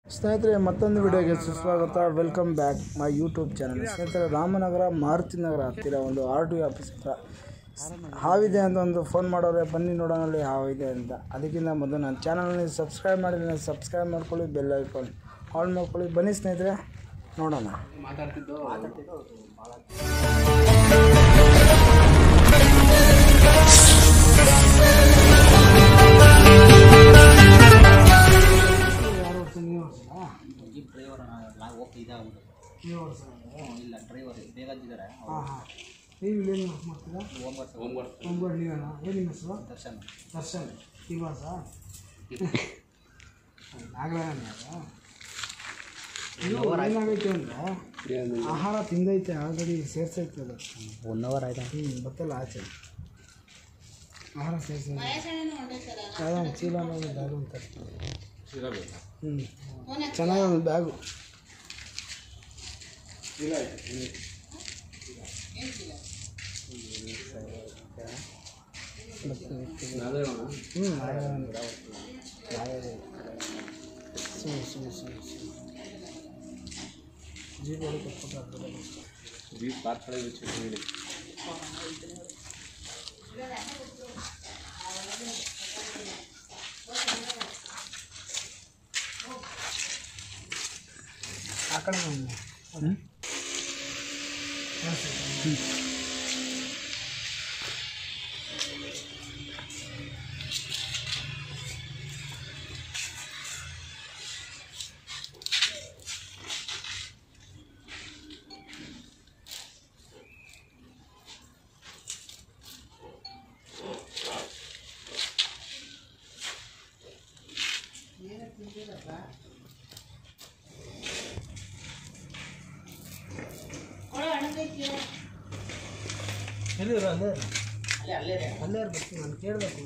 ಸ್ನೇಹಿತರೆ ಮತ್ತೊಂದು ವಿಡಿಯೋಗೆ ಸುಸ್ವಾಗತ welcome back my YouTube channel ಸ್ನೇಹಿತರೆ ರಾಮನಗರ ಮಾರುತಿ ನಗರ ಹತ್ತಿರ ಒಂದು ಆರ್ ಟಿ ಆಫೀಸ್ ಹತ್ರ ಹಾವಿದೆ ಅಂತ ಒಂದು ಫೋನ್ ಮಾಡೋರೆ ಬನ್ನಿ ನೋಡೋಣ ಅಲ್ಲಿ ಹಾವಿದೆ ಅಂತ ಅದಕ್ಕಿಂತ ಮೊದಲು ನನ್ನ ಚಾನಲ್ನ ಸಬ್ಸ್ಕ್ರೈಬ್ ಮಾಡಿದ್ರೆ ಸಬ್ಸ್ಕ್ರೈಬ್ ಮಾಡ್ಕೊಳ್ಳಿ ಬೆಲ್ ಐಕಾನ್ ಆಲ್ ಮಾಡ್ಕೊಳ್ಳಿ ಬನ್ನಿ ಸ್ನೇಹಿತರೆ ನೋಡೋಣ ಯಾರು ನೀವು ಈ ಡ್ರೈವರ್ ನಾವು ಹೋಗ್ತಾ ಇದಾಗ್ಬಿಟ್ಟು ನೀವು ಹ್ಞೂ ಇಲ್ಲ ಡ್ರೈವರ್ ಬೇಗ ಇದ್ದಾರೆ ಹಾಂ ಹಾಂ ನೀವು ಏನು ಮಾಡ್ತೀರಾ ಹೋಮ್ವರ್ಕ್ ಹೋಮ್ವರ್ಕ್ ಒಂಬತ್ತು ನೀವೇನಾ ಏನು ನಿಮ್ಮ ಹೆಸರು ದರ್ಶನ್ ದರ್ಶನ್ ನಿವಾಸ ನಾಗರಾಯಣ ಇದು ಏನಾಗೈತೆ ಅಂದರೆ ಆಹಾರ ತಿಂದೈತೆ ಆಲ್ರೆಡಿ ಸೇರ್ಸೈತೆ ಅದು ಒನ್ ಅವರ್ ಆಯ್ತಾ ಹ್ಞೂ ಗೊತ್ತಲ್ಲ ಆಚೆ ಆಹಾರ ಸೇರ್ಸೈತೆ ಯಾವುದೋ ಒಂದು ಚೀಲ ಒಂದು ಬ್ಯಾಗು ಅಂತ ಹ್ಞೂ ಚೆನ್ನಾಗಿ ಒಂದು ಬ್ಯಾಗು ಹ್ಞೂ ಸುಮ್ಮನೆ ಸುಮ್ಮನೆ ಸುಮ್ಮನೆ ಜೀಪ್ ಒಳಗೆ ಕೊಟ್ಬಿಟ್ಟು ಆ ಕಡೆ ಹ್ಞೂ ಎಲ್ಲಿದ್ರು ಅಲ್ಲೇ ಅಲ್ಲೇ ಅಲ್ಲೇ ಇದೆ. ಅಲ್ಲೇ ಇರ್ಬೇಕು ನಾನು ಕೇಳಬೇಕು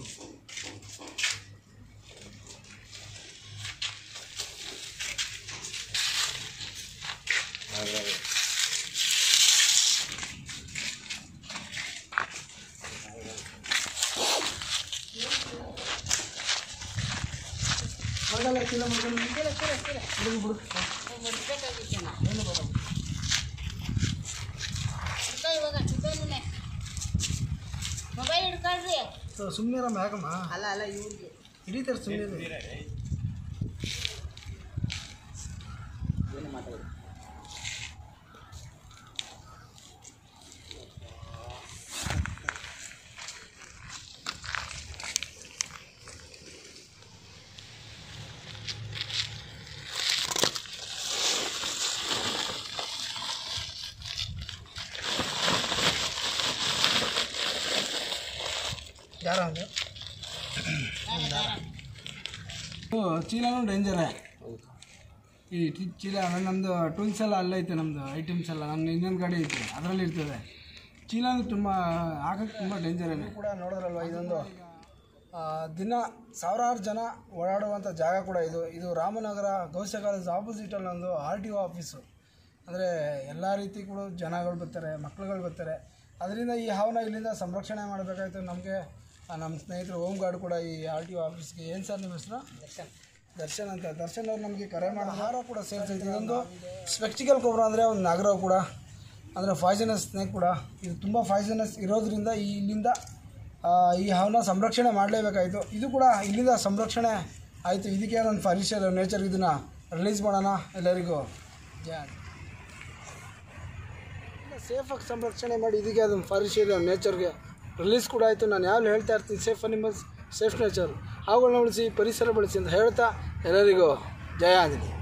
ಮಗಲ್ಲ ಕಿಲೋ ಮಗಲ್ಲ ಬಿಡು ಬಿಡು ಏನು ಬೇಡ ಮೊಬೈಲ್ ಹಿಡ್ಕೊಳ್ರಿ ಸುಮ್ಮನೆ ನಮ್ಮ ಯಾಕಮ್ಮ ಅಲ್ಲ ಅಲ್ಲ ಇವ್ರಿಗೆ ಹಿಡಿತಾರೆ ಸುಮ್ಮನೆ ಏನು ಮಾತಾಡಿ ಯಾರ ಅಂದ್ರೆ ಚೀಲನೂ ಡೇಂಜರೇ ಈ ಟಿ- ಚೀಲ ನಮ್ಮದು ಟೂಲ್ಸ್ ಎಲ್ಲ ಅಲ್ಲೈತೆ ನಮ್ಮದು ಐಟಮ್ಸ್ ಎಲ್ಲ ನನ್ನ ಇನ್ನೊಂದು ಗಾಡಿ ಐತೆ ಅದರಲ್ಲಿ ಇರ್ತದೆ ಚೀಲನೂ ತುಂಬ ಹಾಕಕ್ಕೆ ತುಂಬ ಡೇಂಜರೇ ಕೂಡ ನೋಡಿದ್ರಲ್ವ ಇದೊಂದು ಆ, ದಿನ ಸಾವಿರಾರು ಜನ ಓಡಾಡುವಂಥ ಜಾಗ ಕೂಡ ಇದು ಇದು ರಾಮನಗರ ಗೌಶ ಕಾಲೇಜ್ ಆಪೋಸಿಟಲ್ಲಿ ಒಂದು ಆರ್ ಟಿ ಒ ಆಫೀಸು ಅಂದರೆ ಎಲ್ಲ ರೀತಿ ಕೂಡ ಜನಗಳು ಬರ್ತಾರೆ ಮಕ್ಳುಗಳು ಬರ್ತಾರೆ ಅದರಿಂದ ಈ ಹಾವನ್ನ ಇಲ್ಲಿಂದ ಸಂರಕ್ಷಣೆ ಮಾಡಬೇಕಾಯ್ತು ನಮಗೆ ನಮ್ಮ ಸ್ನೇಹಿತರು ಹೋಮ್ ಗಾರ್ಡ್ ಕೂಡ ಈ ಆರ್ ಟಿ ಒ ಆಫೀಸ್ಗೆ ಏನು ಸರ್ ನಿಮ್ಮ ಹೆಸರು ದರ್ಶನ್ ದರ್ಶನ್ ಅಂತ ದರ್ಶನ್ ಅವ್ರು ನಮಗೆ ಕರೆ ಮಾಡೋ ಆಹಾರ ಕೂಡ ಸೇರ್ತೈತೆ ಇದೊಂದು ಸ್ಪೆಕ್ಟಿಕಲ್ ಕೊಬ್ಬರ ಅಂದರೆ ಒಂದು ನಗರ ಕೂಡ ಅಂದರೆ ಫಾಯ್ಸನಸ್ ಸ್ನೇಕ್ ಕೂಡ ಇದು ತುಂಬ ಫಾಯ್ಸನಸ್ ಇರೋದ್ರಿಂದ ಈ ಇಲ್ಲಿಂದ ಆ, ಈ ಹಾವನ್ನ ಸಂರಕ್ಷಣೆ ಮಾಡಲೇಬೇಕಾಯಿತು ಇದು ಕೂಡ ಇಲ್ಲಿಂದ ಸಂರಕ್ಷಣೆ ಆಯಿತು ಇದಕ್ಕೆ ಒಂದು ಫಾರಿಸ್ಟರ್ ನೇಚರ್ ಇದನ್ನು ರಿಲೀಸ್ ಮಾಡೋಣ ಎಲ್ಲರಿಗೂ ಜಯ ಸೇಫಾಗಿ ಸಂರಕ್ಷಣೆ ಮಾಡಿ ಇದಕ್ಕೆ ಅದನ್ನು ಫಾರಿಸ್ಟರ್ ನೇಚರ್ಗೆ ರಿಲೀಸ್ ಕೂಡ ಆಯಿತು ನಾನು ಯಾವಾಗಲೂ ಹೇಳ್ತಾ ಇರ್ತೀನಿ ಸೇಫ್ ಅನಿಮಲ್ಸ್ ಸೇಫ್ ನೇಚರ್ ಅವುಗಳನ್ನ ಉಳಿಸಿ ಪರಿಸರ ಬಳಸಿ ಅಂತ ಹೇಳ್ತಾ ಎಲ್ಲರಿಗೂ ಜಯ ಆದಿನಿ